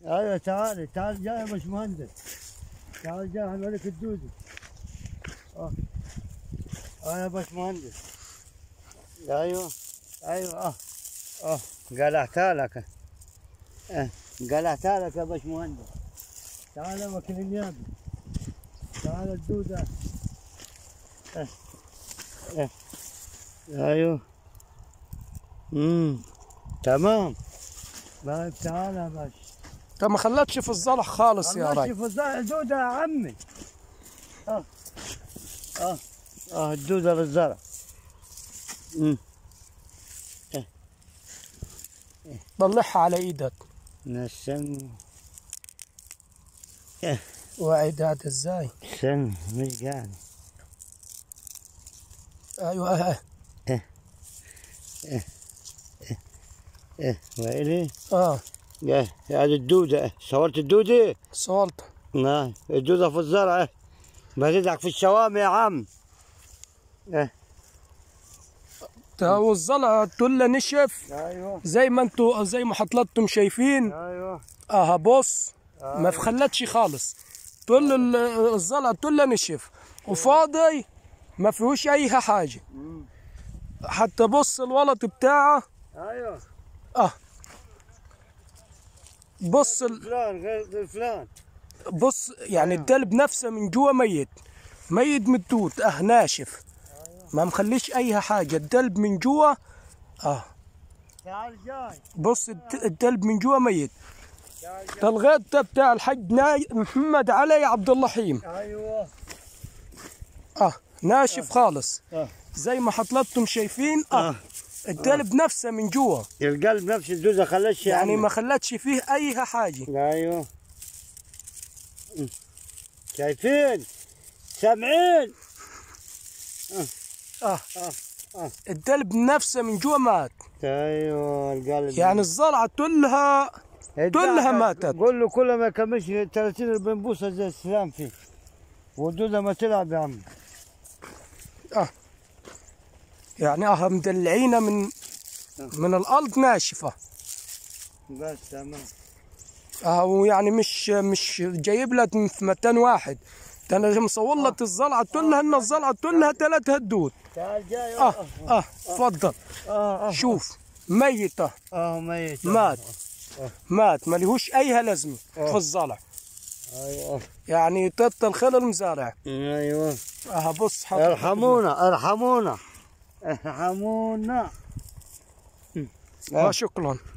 ايوه تعال تعال جاي يا باشمهندس تعال جاي هنوريك الدودة اه اه يا باشمهندس ايوه ايوه اه اه قلعتها لك اه قلعتها لك يا باشمهندس تعال يا وكيل النيابة تعال الدودة اه اه ايوه امم تمام طيب تعال يا باشا انت ما خلتش في الزرع خالص يا ماشي راجل في الزرع دودة يا عمي اه اه اه الدودة بالزرع امم طلعها على ايدك نسم واعداد ازاي سم مش قاعد ايوه اه ايه ويلي اه ايه هذه الدودة صورت الدودة صورت نعم الدودة في الزرع إيه. بتدعك في الشوامع يا عم ايه ده والزرع تله نشف ايوه زي ما انتوا زي ما حضراتكم شايفين ايوه اه بص ما خلتش خالص تل ال- الزرع تله نشف وفاضي ما فيهوش اي حاجه مم. حتى بص الولط بتاعه ايوه اه بص ال... فلان غير غير فلان بص يعني الدلب نفسه من جوا ميت ميت من التوت اه ناشف ما مخليش اي حاجه الدلب من جوا اه تعال جاي بص الد- الدلب من جوا ميت تعال جاي ده الغيط ده بتاع الحاج ناي محمد علي عبد الرحيم ايوه اه ناشف خالص اه زي ما حضراتكم شايفين اه آه. الدلب نفسه من جوا القلب نفس الدودة خلتش يعني ما خلتش فيه اي حاجه ايوه مم. شايفين سامعين اه اه اه الدلب نفسه من جوا مات ايوه القلب يعني الزرعه كلها كلها ماتت. قول له كل ما يكملش 30 40 بوصه زي السلام فيه والدودة ما تلعب يا عم يعني اه مدلعينه من من الارض ناشفه بس تمام اه ويعني مش مش جايب لك في مكان واحد ده انا مصور لك الزرعه كلها ان الزرعه كلها ثلاث هدود تعال جاي اه اه تفضل اه اه شوف ميته اه ميت مات مات ما لهوش اي لازمه في الزرع ايوه يعني تط الخير المزارع ايوه اه بص حضرتك. ارحمونا ارحمونا ارحمونا وشكرا